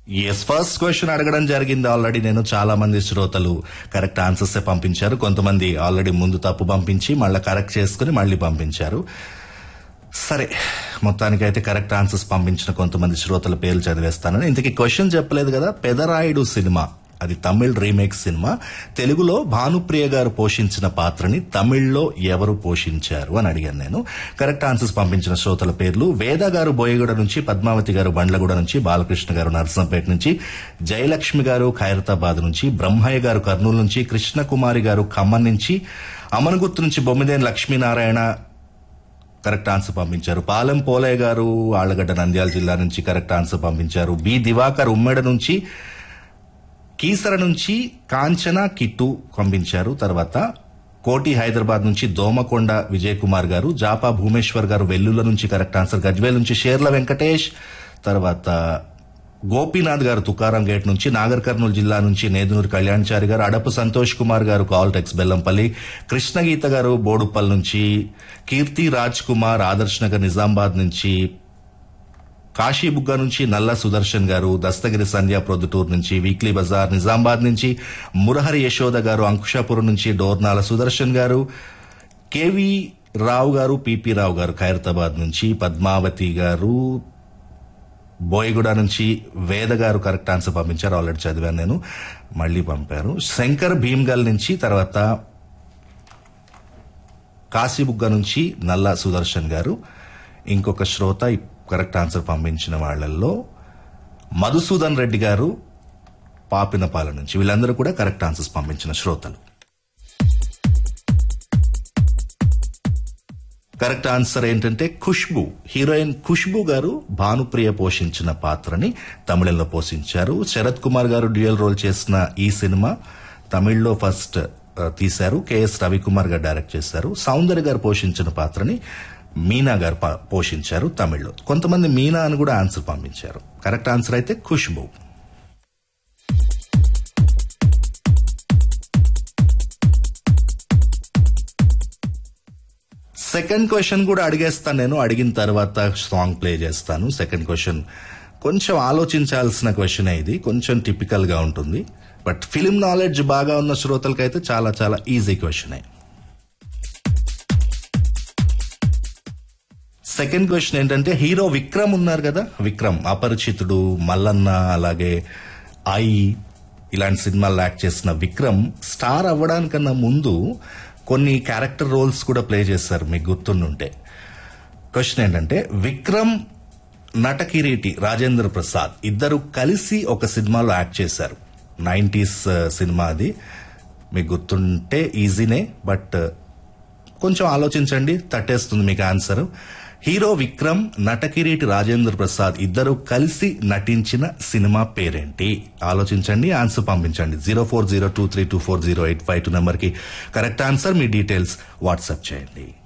yes first question అడగడం జరిగింది already నేను చాలా మంది శ్రోతలు కరెక్ట్ ఆన్సర్స్ పంపించారు కొంతమంది ఆల్రెడీ ముందు తప్పు పంపించి మళ్ళీ కరెక్ట్ చేసుకుని మళ్ళీ పంపించారు సరే మొత్తానికైతే కరెక్ట్ ఆన్సర్స్ పంపించిన కొంతమంది శ్రోతల పేర్లు చదివేస్తానని ఇంతకీ క్వశ్చన్ చెప్పలేదు కదా పెదరాయుడు సినిమా అది తమిళ్ రీమేక్ సినిమా తెలుగులో భానుప్రియ గారు పోషించిన పాత్రని తమిళ్లో ఎవరు పోషించారు అని అడిగాను నేను కరెక్ట్ ఆన్సర్స్ పంపించిన శ్రోతల పేర్లు వేద గారు బోయగూడ నుంచి పద్మావతి గారు బండ్లగూడ నుంచి బాలకృష్ణ గారు నరసంపేట నుంచి జయలక్ష్మి గారు ఖైరతాబాద్ నుంచి బ్రహ్మయ్య గారు కర్నూలు నుంచి కృష్ణకుమారి గారు ఖమ్మం నుంచి అమనగుత్తు నుంచి బొమ్మిదేని లక్ష్మీనారాయణ కరెక్ట్ ఆన్సర్ పంపించారు పాలెం పోలయ్య గారు ఆళ్లగడ్డ నంద్యాల జిల్లా నుంచి కరెక్ట్ ఆన్సర్ పంపించారు బి దివాకర్ ఉమ్మెడ నుంచి కీసర నుంచి కాంచన కిట్టు పంపించారు తర్వాత కోటి హైదరాబాద్ నుంచి దోమకొండ విజయ్ కుమార్ గారు జాపా భూమేశ్వర్ గారు వెల్లుల నుంచి కరెక్ట్ ఆన్సర్ గజ్వేల్ నుంచి షేర్ల వెంకటేష్ తర్వాత గోపీనాథ్ గారు తుకారం గేట్ నుంచి నాగర్ కర్నూలు జిల్లా నుంచి నేదునూరు కళ్యాణ్చారి గారు అడపు సంతోష్ కుమార్ గారు కాల్టెక్స్ బెల్లంపల్లి కృష్ణగీత గారు బోడుప్పల్ నుంచి కీర్తి రాజ్ కుమార్ ఆదర్శ్ నగర్ నిజామాబాద్ నుంచి కాశీబుగ్గ నుంచి నల్ల సుదర్శన్ గారు దస్తగిరి సంధ్య ప్రొద్దుటూరు నుంచి వీక్లీ బజార్ నిజామాబాద్ నుంచి మురహరి యశోద గారు అంకుషాపురం నుంచి డోర్నాల సుదర్శన్ గారు కేవి రావు గారు పిపి రావు గారు ఖైరతాబాద్ నుంచి పద్మావతి గారు బోయగూడ నుంచి వేద గారు కరెక్ట్ ఆన్సర్ పంపించారు ఆల్రెడీ చదివాను నేను మళ్ళీ పంపారు శంకర్ భీమ్గల్ నుంచి తర్వాత కాశీబుగ్గ నుంచి నల్ల సుదర్శన్ గారు ఇంకొక శ్రోత కరెక్ట్ ఆన్సర్ పంపించిన వాళ్ళల్లో మధుసూదన్ రెడ్డి గారు పాపినపాల నుంచి వీళ్ళందరూ కూడా కరెక్ట్ ఆన్సర్స్ పంపించిన శ్రోతలు కరెక్ట్ ఆన్సర్ ఏంటంటే ఖుష్బు హీరోయిన్ ఖుష్బు గారు భానుప్రియ పోషించిన పాత్రని తమిళంలో పోషించారు శరత్ కుమార్ గారు డ్యూయల్ రోల్ చేసిన ఈ సినిమా తమిళ్లో ఫస్ట్ ఆ, తీశారు కెఎస్ రవికుమార్ గారు డైరెక్ట్ చేశారు సౌందర్య గారు పోషించిన పాత్రని మీనా గారు పా- పోషించారు తమిళ్లో కొంతమంది మీనా అని కూడా ఆన్సర్ పంపించారు కరెక్ట్ ఆన్సర్ అయితే ఖుష్బు సెకండ్ క్వశ్చన్ కూడా అడిగేస్తాను నేను అడిగిన తర్వాత సాంగ్ ప్లే చేస్తాను సెకండ్ క్వశ్చన్ కొంచెం ఆలోచించాల్సిన క్వశ్చన్ ఇది కొంచెం టిపికల్ గా ఉంటుంది బట్ ఫిలిం నాలెడ్జ్ బాగా ఉన్న శ్రోతలకైతే చాలా చాలా ఈజీ క్వశ్చన్ సెకండ్ క్వశ్చన్ ఏంటంటే హీరో విక్రమ్ ఉన్నారు కదా విక్రమ్ అపరిచితుడు మల్లన్న అలాగే ఐ ఇలాంటి సినిమాల్లో యాక్ట్ చేసిన విక్రమ్ స్టార్ అవ్వడానికన్నా ముందు కొన్ని క్యారెక్టర్ రోల్స్ కూడా ప్లే చేశారు మీకు గుర్తుండుంటే క్వశ్చన్ ఏంటంటే విక్రమ్ నటకిరీటి రాజేంద్ర ప్రసాద్ ఇద్దరు కలిసి ఒక సినిమాలో యాక్ట్ చేశారు నైంటీస్ సినిమా అది మీకు గుర్తుంటే ఈజీనే బట్ కొంచెం ఆలోచించండి తట్టేస్తుంది మీకు ఆన్సర్ హీరో విక్రమ్ నటకిరీటి రాజేంద్ర ప్రసాద్ ఇద్దరు కలిసి నటించిన సినిమా పేరేంటి ఆలోచించండి ఆన్సర్ పంపించండి zero four zero two three two four zero eight five two నెంబర్కి కరెక్ట్ ఆన్సర్ మీ డీటెయిల్స్ వాట్సాప్ చేయండి